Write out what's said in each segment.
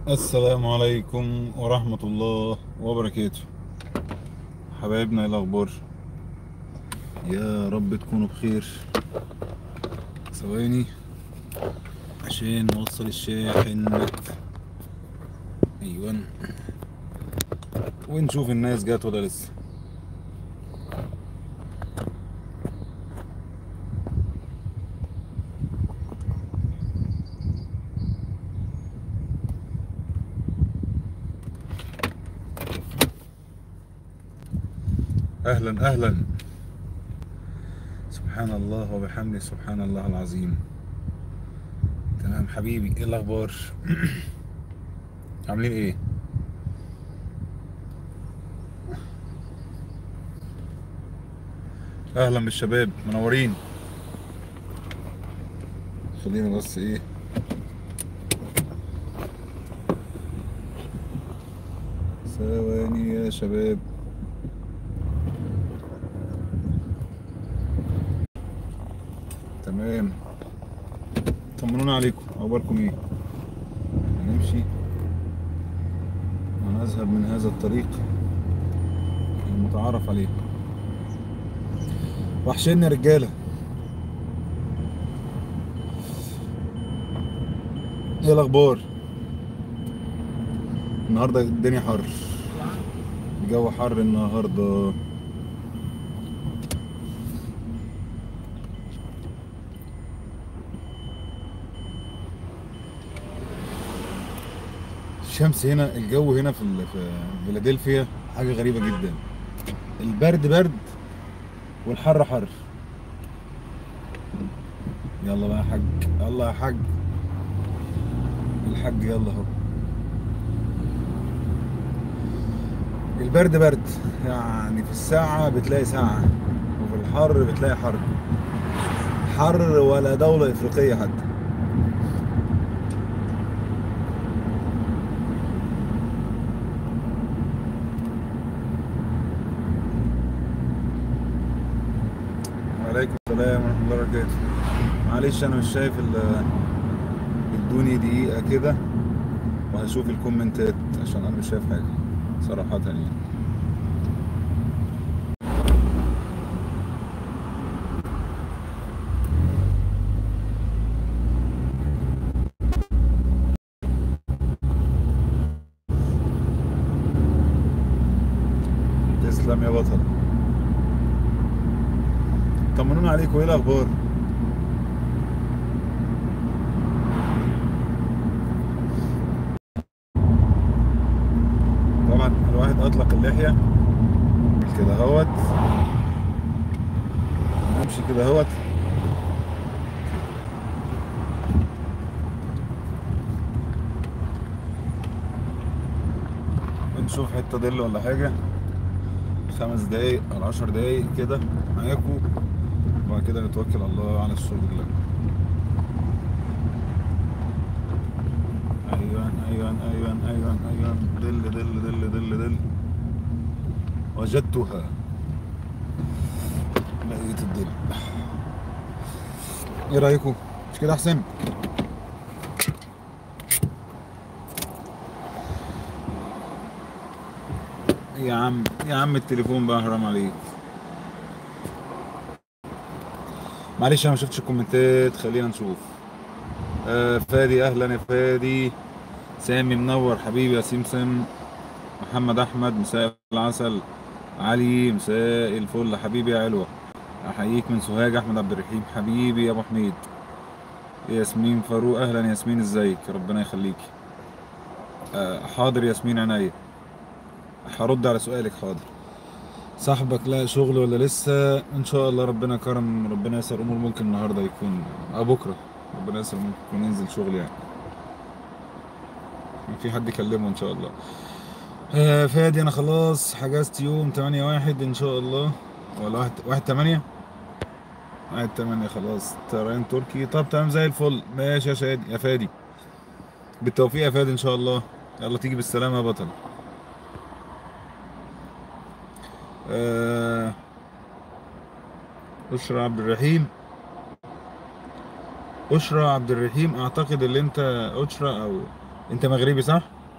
السلام عليكم ورحمة الله وبركاته حبايبنا ايه الأخبار يا رب تكونوا بخير ثواني عشان نوصل الشاحن ايوه ونشوف الناس جات ولا لسه اهلا اهلا سبحان الله وبحمده سبحان الله العظيم تمام حبيبي ايه الاخبار عاملين ايه اهلا بالشباب منورين خلينا بس ايه ثواني يا شباب تمام طمنونا عليكم اخباركم ايه هنمشي ونذهب من هذا الطريق المتعارف عليه وحشنا يا رجاله ايه الاخبار النهارده الدنيا حر الجو حر النهارده الشمس هنا الجو هنا في ال- في فيلادلفيا حاجه غريبه جدا البرد برد والحر حر يلا بقى يا حاج يلا يا حاج الحاج يلا اهو البرد برد يعني في الساعة بتلاقي ساعة وفي الحر بتلاقي حر حر ولا دولة إفريقية حتى وعليكم السلام ورحمة الله وبركاته معلش أنا مش شايف ال- ادوني دقيقة كده وهشوف الكومنتات عشان أنا مش شايف حاجة صراحة يعني تسلم يا بطل طمنونا عليكم ايه الاخبار طبعا الواحد اطلق اللحيه كده اهوت نمشي كده اهوت ونشوف حته ظل ولا حاجه خمس دقايق او عشر دقايق كده معاكم وبعد كده نتوكل على الله على الشغل الله ايوه ايوه ايوه ايوه ايوه دل دل دل دل دل وجدتها لقيت الدل ايه رايكم مش كده احسن يا عم يا عم التليفون بقى حرام عليك معلش انا ما شفتش الكومنتات خلينا نشوف آه فادي اهلا يا فادي سامي منور حبيبي يا سمسم محمد احمد مساء العسل علي مساء الفل حبيبي يا علوة احييك من سوهاج احمد عبد الرحيم حبيبي يا ابو حميد ياسمين فاروق اهلا ياسمين ازيك ربنا يخليكي آه حاضر ياسمين عينيا هرد على سؤالك حاضر صاحبك لا شغل ولا لسه ان شاء الله ربنا كرم ربنا يسر امور ممكن النهارده يكون او بكره ربنا يسر ممكن يكون ينزل شغل يعني في حد يكلمه ان شاء الله آه فادي انا خلاص حجزت يوم 8 واحد ان شاء الله ولا واحد واحد 8 واحد 8 خلاص طيران تركي طب تمام زي الفل ماشي يا شادي يا فادي بالتوفيق يا فادي ان شاء الله يلا تيجي بالسلامه يا بطل آه، أشرى عبد الرحيم أشرى عبد الرحيم أعتقد اللي أنت أشرى أو أنت مغربي صح؟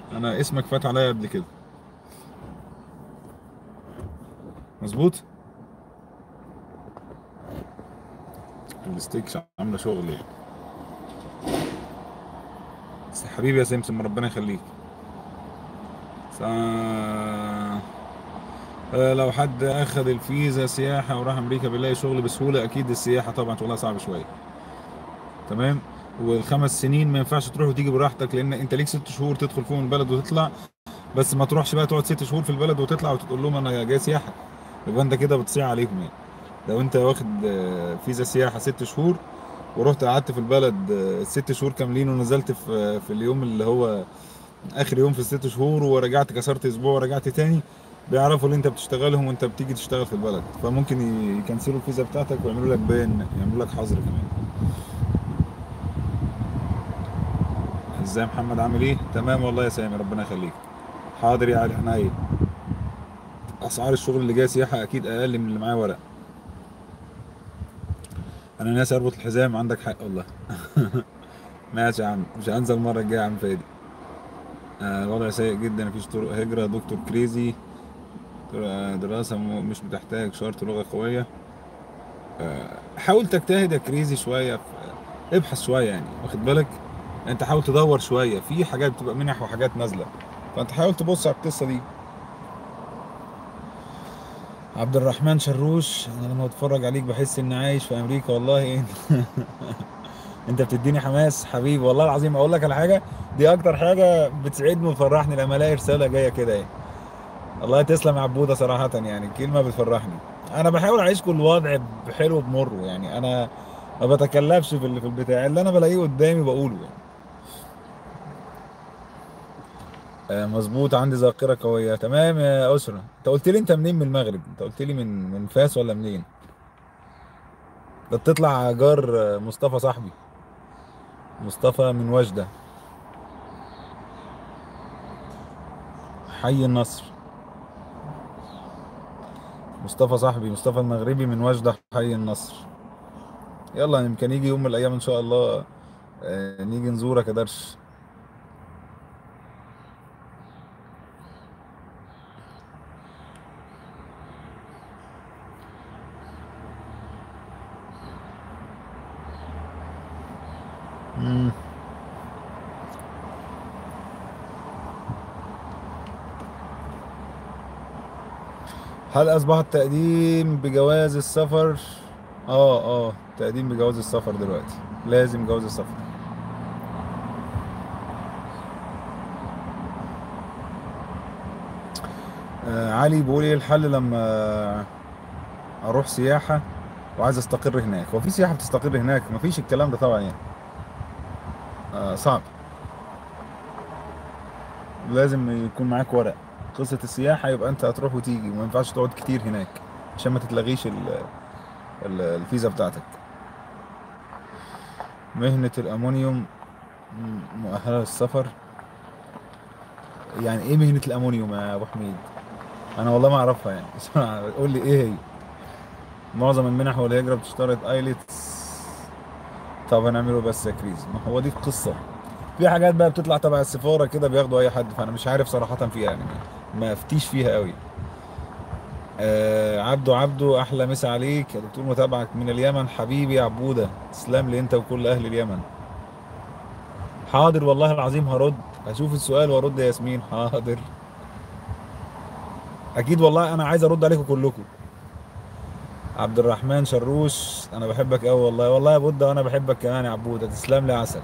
انا اسمك فات عليا قبل كده مظبوط الستيكس عامله شغل يعني بس حبيبي يا سمسم ربنا يخليك سا... آه، لو حد اخذ الفيزا سياحه وراح امريكا بيلاقي شغل بسهوله اكيد السياحه طبعا شغلها صعب شويه تمام والخمس سنين ما ينفعش تروح وتيجي براحتك لان انت ليك ست شهور تدخل فيهم البلد وتطلع بس ما تروحش بقى تقعد ست شهور في البلد وتطلع وتقول لهم انا جاي سياحه يبقى انت كده بتصيع عليهم يعني لو انت واخد آه، فيزا سياحه ست شهور ورحت قعدت في البلد آه، ست شهور كاملين ونزلت في في اليوم اللي هو اخر يوم في الست شهور ورجعت كسرت اسبوع ورجعت تاني بيعرفوا اللي انت بتشتغلهم وانت بتيجي تشتغل في البلد فممكن ي- يكنسلوا الفيزا بتاعتك ويعملوا لك بان يعملوا لك حظر كمان ازاي يا محمد عامل ايه تمام والله يا سامي ربنا يخليك حاضر يا علي احنا ايه اسعار الشغل اللي جاي سياحه اكيد اقل من اللي معاه ورق انا ناسي اربط الحزام عندك حق والله ماشي يا عم مش هنزل المره الجايه يا عم فادي آه، الوضع سيء جدا مفيش طرق هجرة دكتور كريزي در- دراسة م- مش بتحتاج شرط لغة قوية آه، حاول تجتهد يا كريزي شوية في- ابحث شوية يعني واخد بالك انت حاول تدور شوية في حاجات بتبقى منح وحاجات نازلة فانت حاول تبص على القصة دي عبد الرحمن شروش انا لما بتفرج عليك بحس اني عايش في امريكا والله انت بتديني حماس حبيبي والله العظيم اقول لك على حاجه دي اكتر حاجه بتسعدني وتفرحني لما الاقي رساله جايه كده يعني الله تسلم يا عبوده صراحه يعني كلمه بتفرحني انا بحاول اعيش كل وضع بحلو بمره يعني انا ما بتكلفش في اللي في البتاع اللي انا بلاقيه قدامي بقوله يعني آه، مظبوط عندي ذاكره قويه تمام يا اسره انت قلت لي انت منين من المغرب انت قلت لي من من فاس ولا منين ده بتطلع جار آه، مصطفى صاحبي مصطفى من وجده حي النصر مصطفى صاحبي مصطفى المغربي من وجده حي النصر يلا يمكن يجي يوم من الايام ان شاء الله آه، نيجي نزورك يا درش مم. هل اصبح التقديم بجواز السفر اه اه تقديم بجواز السفر دلوقتي لازم جواز السفر آه علي بيقول ايه الحل لما اروح سياحة وعايز استقر هناك هو في سياحة بتستقر هناك مفيش الكلام ده طبعا يعني آه صعب لازم يكون معاك ورق قصة السياحة يبقى انت هتروح وتيجي وما ينفعش تقعد كتير هناك عشان ما تتلغيش ال- ال- الفيزا بتاعتك مهنة الأمونيوم م- مؤهلة للسفر يعني ايه مهنة الأمونيوم يا أبو حميد؟ أنا والله ما أعرفها يعني اسمع قول لي ايه هي؟ معظم المنح والهجرة بتشترط ايلتس طب هنعمله بس يا كريز ما هو دي القصة في حاجات بقى بتطلع تبع السفارة كده بياخدوا أي حد فأنا مش عارف صراحة فيها يعني ما افتيش فيها قوي آه عبدو عبدو أحلى مسا عليك يا دكتور متابعك من اليمن حبيبي يا عبودة تسلم لي أنت وكل أهل اليمن حاضر والله العظيم هرد هشوف السؤال وارد يا ياسمين حاضر اكيد والله انا عايز ارد عليكم كلكم عبد الرحمن شروش انا بحبك قوي والله والله يا بودة وانا بحبك كمان يا عبودة تسلم لي عسل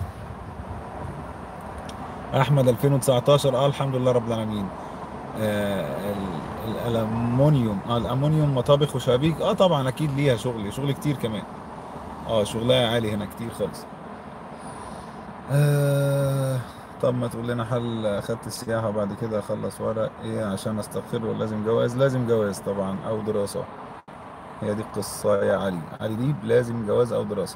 احمد 2019 اه الحمد لله رب العالمين آه ال- الالومنيوم اه الامونيوم مطابخ وشبابيك اه طبعا اكيد ليها شغل شغل كتير كمان اه شغلها عالي هنا كتير خالص آه طب ما تقول لنا حل اخدت السياحة وبعد كده اخلص ورق ايه عشان استقر ولا لازم جواز لازم جواز طبعا او دراسة هي دي القصة يا علي علي دي لازم جواز او دراسة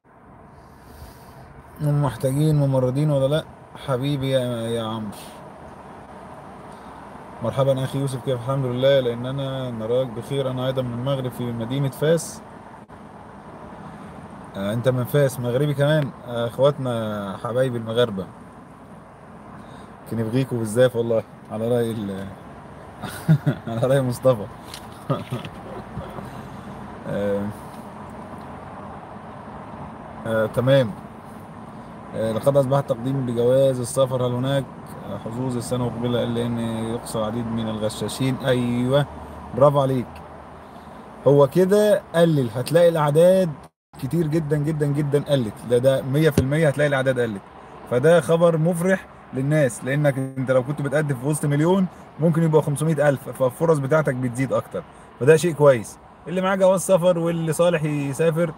هم محتاجين ممرضين ولا لا حبيبي يا, يا عمرو مرحبا اخي يوسف كيف الحمد لله لان انا نراك بخير انا ايضا من المغرب في مدينة فاس آه انت من فاس مغربي كمان آه اخواتنا حبايبي المغاربة يمكن يبغيكوا بالزاف والله على رأي ال على رأي مصطفى آه. آه. تمام آه. لقد أصبح التقديم بجواز السفر هل هناك حظوظ السنة المقبلة إلا أن يقصى العديد من الغشاشين أيوه برافو عليك هو كده قلل هتلاقي الأعداد كتير جدا جدا جدا قلت ده ده 100% هتلاقي الأعداد قلت فده خبر مفرح للناس لانك انت لو كنت بتقدم في وسط مليون ممكن يبقى 500 الف فالفرص بتاعتك بتزيد اكتر فده شيء كويس اللي معاه جواز سفر واللي صالح يسافر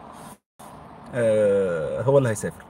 آه هو اللي هيسافر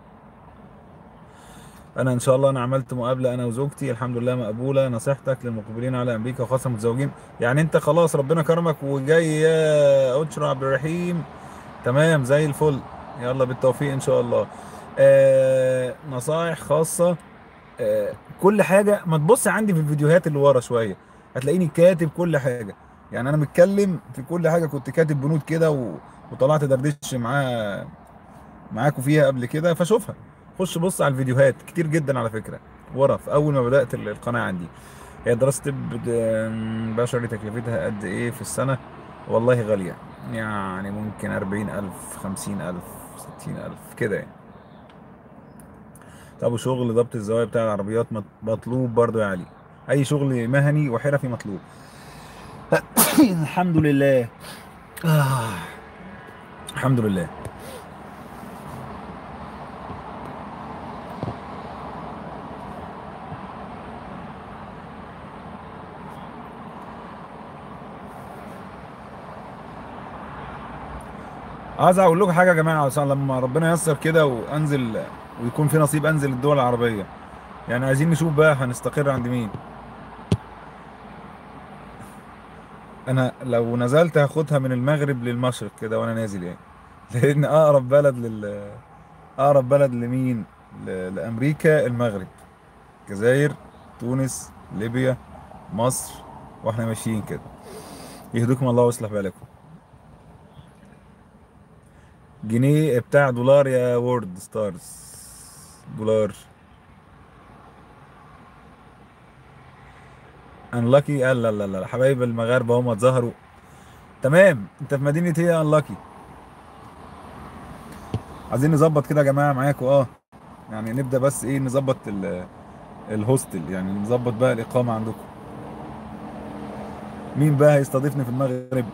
انا ان شاء الله انا عملت مقابله انا وزوجتي الحمد لله مقبوله نصيحتك للمقبلين على امريكا وخاصه المتزوجين يعني انت خلاص ربنا كرمك وجاي يا اتشرا عبد الرحيم تمام زي الفل يلا بالتوفيق ان شاء الله آه نصائح خاصه آه كل حاجه ما تبص عندي في الفيديوهات اللي ورا شويه هتلاقيني كاتب كل حاجه يعني انا متكلم في كل حاجه كنت كاتب بنود كده و... وطلعت دردش معاه معاكم فيها قبل كده فشوفها خش بص على الفيديوهات كتير جدا على فكره ورا في اول ما بدات القناه عندي هي دراسه طب بشري تكلفتها قد ايه في السنه والله غاليه يعني ممكن 40000 50000 60000 كده يعني طب وشغل ضبط الزوايا بتاع العربيات مطلوب برضو يا علي اي شغل مهني وحرفي مطلوب الحمد لله آه. الحمد لله عايز اقول لكم حاجه يا جماعه عشان لما ربنا ييسر كده وانزل ويكون في نصيب انزل الدول العربيه يعني عايزين نشوف بقى هنستقر عند مين انا لو نزلت هاخدها من المغرب للمشرق كده وانا نازل يعني لان اقرب بلد لل اقرب بلد لمين ل... لامريكا المغرب الجزائر تونس ليبيا مصر واحنا ماشيين كده يهديكم الله ويصلح بالكم جنيه بتاع دولار يا وورد ستارز دولار انلاكي قال لا لا لا حبايب المغاربه هم اتظهروا تمام انت في مدينه ايه انلاكي عايزين نظبط كده يا جماعه معاكم اه يعني نبدا بس ايه نظبط الهوستل يعني نظبط بقى الاقامه عندكم مين بقى هيستضيفني في المغرب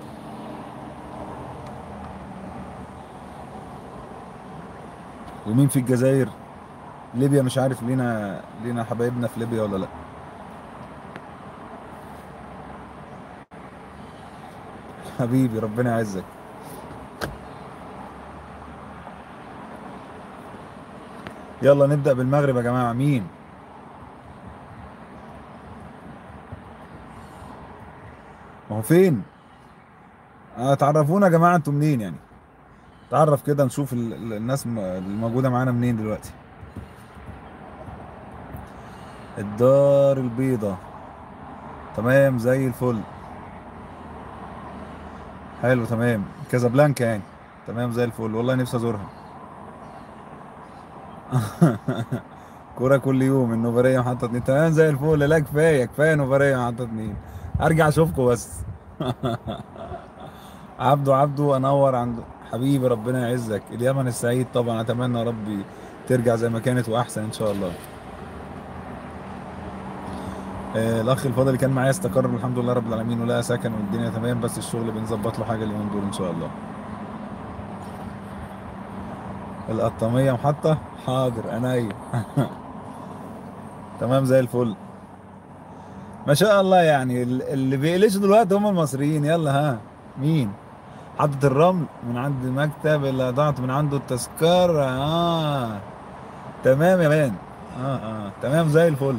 ومين في الجزائر ليبيا مش عارف لينا لينا حبايبنا في ليبيا ولا لا حبيبي ربنا يعزك يلا نبدأ بالمغرب يا جماعة مين ما هو فين تعرفونا يا جماعة انتوا منين يعني تعرف كده نشوف الناس الموجودة معانا منين دلوقتي الدار البيضاء تمام زي الفل حلو تمام كازابلانكا يعني تمام زي الفل والله نفسي ازورها كورة كل يوم النوفرية محطة اتنين تمام زي الفل لا كفاية كفاية نوفرية محطة اتنين ارجع اشوفكم بس عبده عبده انور عنده حبيبي ربنا يعزك اليمن السعيد طبعا اتمنى يا ربي ترجع زي ما كانت واحسن ان شاء الله آه الاخ الفاضل اللي كان معايا استقر الحمد لله رب العالمين ولقى سكن والدنيا تمام بس الشغل بنظبط له حاجه اليومين دول ان شاء الله القطاميه محطه حاضر عينيا تمام زي الفل ما شاء الله يعني اللي بيقلشوا دلوقتي هم المصريين يلا ها مين حضرة الرمل من عند المكتب اللي ضاعت من عنده التذكرة اه تمام يا مان اه اه تمام زي الفل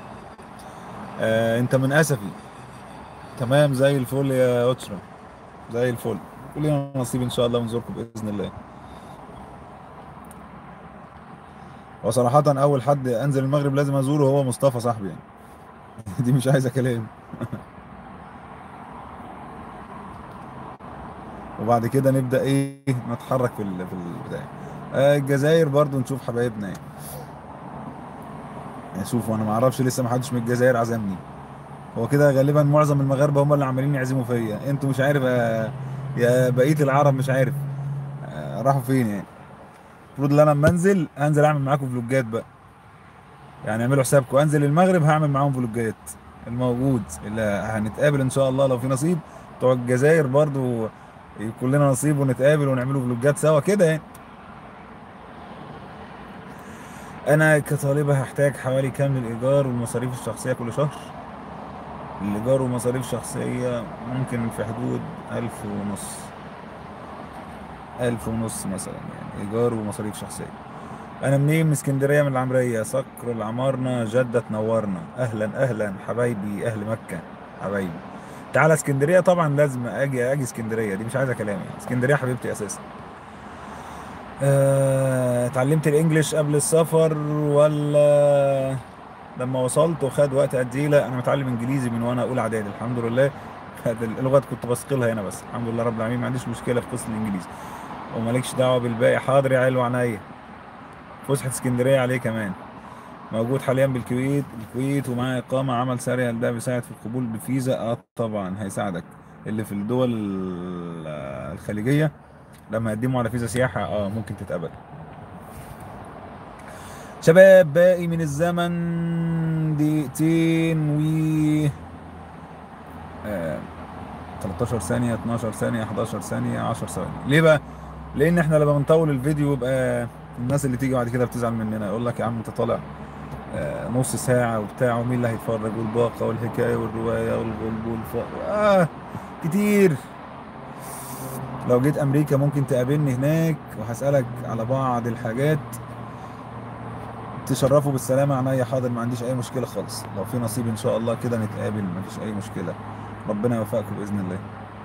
آه انت من اسفي تمام زي الفل يا اوتشرا زي الفل كل يوم نصيب ان شاء الله ونزوركم باذن الله وصراحة أول حد أنزل المغرب لازم أزوره هو مصطفى صاحبي يعني دي مش عايزة كلام وبعد كده نبدا ايه نتحرك في ال في البدايه آه الجزائر برضو نشوف حبايبنا يعني يعني شوفوا انا ما اعرفش لسه ما حدش من الجزائر عزمني هو كده غالبا معظم المغاربه هم اللي عمالين يعزموا فيا انتوا مش عارف يا- يا بقيه العرب مش عارف آه، راحوا فين يعني المفروض ان انا لما انزل انزل اعمل معاكم فلوجات بقى يعني اعملوا حسابكم انزل المغرب هعمل معاهم فلوجات الموجود اللي هنتقابل ان شاء الله لو في نصيب بتوع الجزائر برضو يكون لنا نصيب ونتقابل ونعملوا فلوجات سوا كده يعني انا كطالبة هحتاج حوالي كام للايجار والمصاريف الشخصية كل شهر الايجار ومصاريف شخصية ممكن في حدود الف ونص الف ونص مثلا يعني ايجار ومصاريف شخصية انا منين من اسكندرية من العمرية صقر العمارنة جدة تنورنا اهلا اهلا حبايبي اهل مكة حبايبي تعالى اسكندرية طبعا لازم اجي اجي اسكندرية دي مش عايزة كلام يعني اسكندرية حبيبتي اساسا آه، اتعلمت الانجليش قبل السفر ولا لما وصلت وخد وقت قد ايه لا انا متعلم انجليزي من وانا اولى اعدادي الحمد لله هذه اللغات كنت بثقلها هنا بس الحمد لله رب العالمين ما عنديش مشكله في قصه الانجليزي ومالكش دعوه بالباقي حاضر يا علو عينيا فسحه اسكندريه عليه كمان موجود حاليا بالكويت الكويت ومعاه اقامه عمل سريع ده بيساعد في القبول بفيزا اه طبعا هيساعدك اللي في الدول ال- الخليجيه لما يقدموا على فيزا سياحه اه ممكن تتقبل شباب باقي من الزمن دقيقتين و آه 13 ثانية 12 ثانية 11 ثانية 10 ثواني ليه بقى؟ لأن احنا لما بنطول الفيديو يبقى الناس اللي تيجي بعد كده بتزعل مننا يقول لك يا عم انت طالع آه نص ساعة وبتاع ومين اللي هيتفرج والباقة والحكاية والرواية والغلب والف آه كتير لو جيت أمريكا ممكن تقابلني هناك وهسألك على بعض الحاجات تشرفوا بالسلامة عينيا حاضر ما عنديش أي مشكلة خالص لو في نصيب إن شاء الله كده نتقابل مفيش أي مشكلة ربنا يوفقكم بإذن الله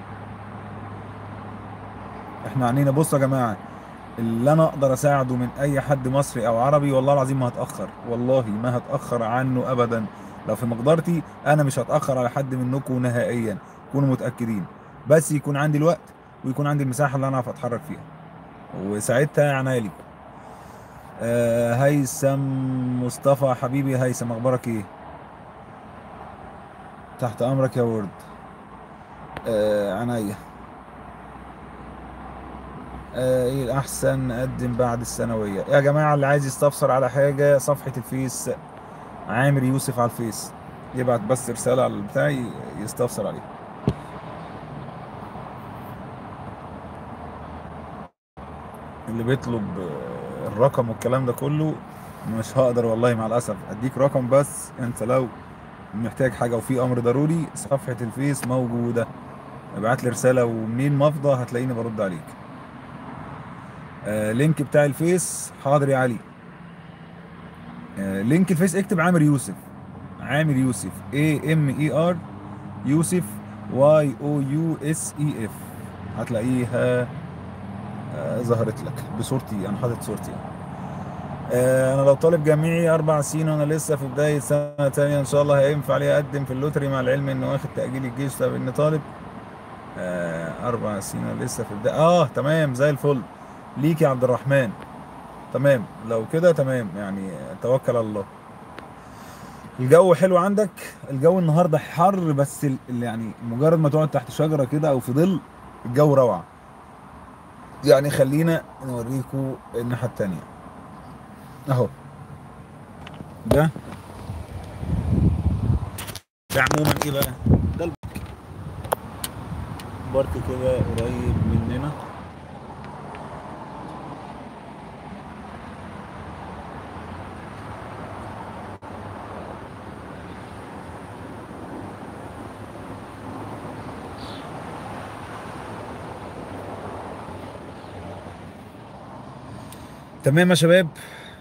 احنا عنينا بصوا يا جماعة اللي أنا أقدر أساعده من أي حد مصري أو عربي والله العظيم ما هتأخر والله ما هتأخر عنه أبدا لو في مقدرتي أنا مش هتأخر على حد منكم نهائيا كونوا متأكدين بس يكون عندي الوقت ويكون عندي المساحة اللي أنا أعرف أتحرك فيها وساعتها عناية ليكم آه هيثم مصطفى حبيبي هيثم اخبارك ايه تحت امرك يا ورد آه عناية آه ايه الاحسن نقدم بعد الثانوية يا جماعة اللي عايز يستفسر على حاجة صفحة الفيس عامر يوسف على الفيس يبعت بس رسالة على البتاع يستفسر عليه اللي بيطلب آه، الرقم والكلام ده كله مش هقدر والله مع الاسف اديك رقم بس انت لو محتاج حاجه وفي امر ضروري صفحه الفيس موجوده ابعت لي رساله ومنين ما افضى هتلاقيني برد عليك آه لينك بتاع الفيس حاضر يا علي آه لينك الفيس اكتب عامر يوسف عامر يوسف A M E R يوسف Y O U S E F هتلاقيها آه، ظهرت لك بصورتي انا حاطط صورتي آه، انا لو طالب جامعي اربع سنين وانا لسه في بدايه سنه تانية ان شاء الله هينفع لي اقدم في اللوتري مع العلم انه واخد تاجيل الجيش طب اني طالب آه، اربع سنين وانا لسه في بدايه اه تمام زي الفل ليك يا عبد الرحمن تمام لو كده تمام يعني توكل على الله الجو حلو عندك الجو النهارده حر بس ال- ال- يعني مجرد ما تقعد تحت شجره كده او في ظل الجو روعه يعني خلينا نوريكم الناحية التانية اهو ده ده عموما ايه بقى ده البارك بارك كده قريب مننا تمام يا شباب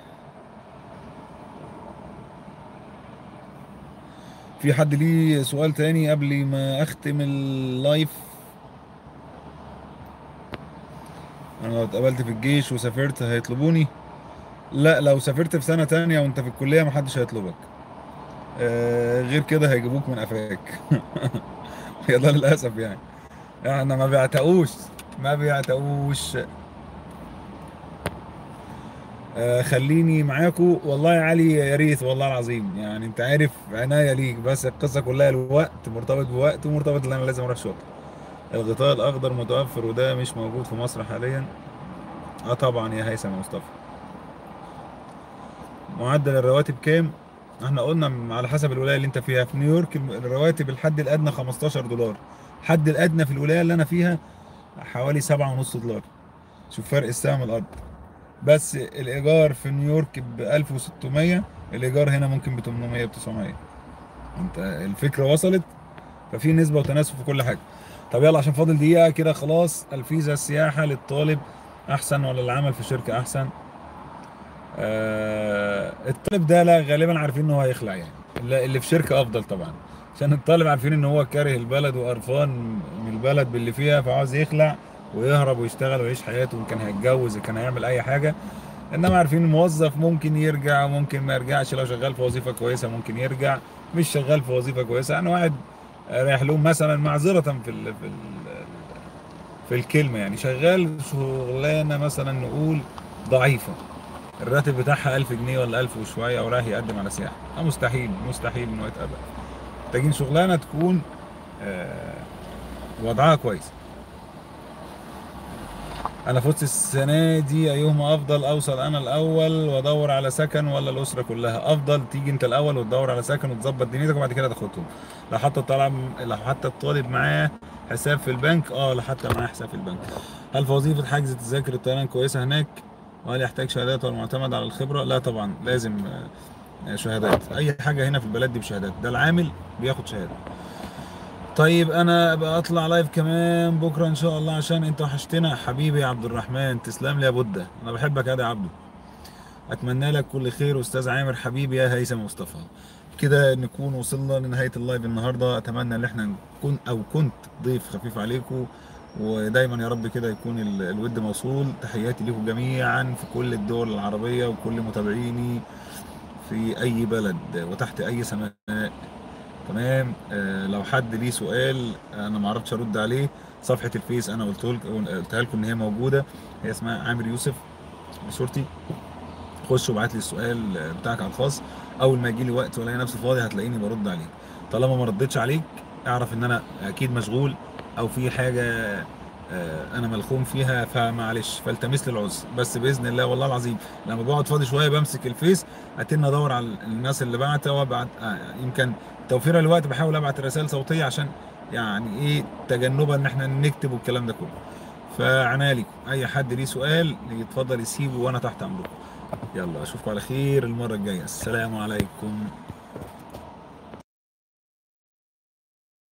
في حد ليه سؤال تاني قبل ما اختم اللايف انا لو اتقابلت في الجيش وسافرت هيطلبوني لا لو سافرت في سنة تانية وانت في الكلية محدش هيطلبك آه غير كده هيجيبوك من قفاك هي ده للأسف يعني احنا ما بيعتقوش ما بيعتقوش آه خليني معاكم والله يا علي يا ريت والله العظيم يعني انت عارف عناية ليك بس القصة كلها الوقت مرتبط بوقت ومرتبط ان انا لازم اروح شغل الغطاء الاخضر متوفر وده مش موجود في مصر حاليا اه طبعا يا هيثم يا مصطفى معدل الرواتب كام احنا قلنا على حسب الولايه اللي انت فيها في نيويورك الرواتب الحد الادنى 15 دولار الحد الادنى في الولايه اللي انا فيها حوالي 7.5 دولار شوف فرق السهم الارض بس الايجار في نيويورك ب 1600 الايجار هنا ممكن ب 800 ب 900 انت الفكره وصلت ففي نسبه وتناسب في كل حاجه طب يلا عشان فاضل دقيقه كده خلاص الفيزا السياحه للطالب احسن ولا العمل في شركه احسن آه الطالب ده لا غالبا عارفين ان هو هيخلع يعني لا، اللي في شركه افضل طبعا عشان الطالب عارفين ان هو كاره البلد وقرفان من البلد باللي فيها فعاوز يخلع ويهرب ويشتغل ويعيش حياته وان كان هيتجوز ان كان هيعمل اي حاجه انما عارفين الموظف ممكن يرجع وممكن ما يرجعش لو شغال في وظيفه كويسه ممكن يرجع مش شغال في وظيفه كويسه انا واحد رايح لهم مثلا معذره في ال في ال في الكلمه يعني شغال شغلانه مثلا نقول ضعيفه الراتب بتاعها 1000 جنيه ولا 1000 وشويه ورايح يقدم على سياحه آه مستحيل مستحيل انه يتقبل محتاجين شغلانه تكون آه وضعها كويس انا فزت السنه دي ايهما افضل اوصل انا الاول وادور على سكن ولا الاسره كلها افضل تيجي انت الاول وتدور على سكن وتظبط دنيتك وبعد كده تاخدهم لو حتى الطالب لو حتى الطالب معاه حساب في البنك اه لو حتى معاه حساب في البنك هل في وظيفه حجز تذاكر الطيران كويسه هناك وهل يحتاج شهادات ولا معتمد على الخبره لا طبعا لازم آه، شهادات اي حاجه هنا في البلد دي بشهادات ده العامل بياخد شهاده طيب انا ابقى اطلع لايف كمان بكره ان شاء الله عشان انت وحشتنا حبيبي يا عبد الرحمن تسلم لي يا بودة انا بحبك يا عبده اتمنى لك كل خير استاذ عامر حبيبي يا هيثم مصطفى كده نكون وصلنا لنهايه اللايف النهارده اتمنى ان احنا نكون او كنت ضيف خفيف عليكم ودايما يا رب كده يكون ال- الود موصول تحياتي لكم جميعا في كل الدول العربيه وكل متابعيني في اي بلد وتحت اي سماء تمام آه لو حد ليه سؤال انا ما عرفتش ارد عليه صفحه الفيس انا قلت لك قلتها لكم ان هي موجوده هي اسمها عامر يوسف بصورتي خش وابعت لي السؤال بتاعك على الخاص اول ما يجي لي وقت والاقي نفسي فاضي هتلاقيني برد عليك طالما ما ردتش عليك اعرف ان انا اكيد مشغول او في حاجه آه، انا ملخوم فيها فمعلش فالتمس لي العذر بس باذن الله والله العظيم لما بقعد فاضي شويه بمسك الفيس اتن ادور على الناس اللي بعت وابعت آه، يمكن توفيرا للوقت بحاول ابعت رسائل صوتيه عشان يعني ايه تجنبا ان احنا نكتب والكلام ده كله فعناية لكم اي حد ليه سؤال يتفضل يسيبه وانا تحت امركم يلا اشوفكم على خير المره الجايه السلام عليكم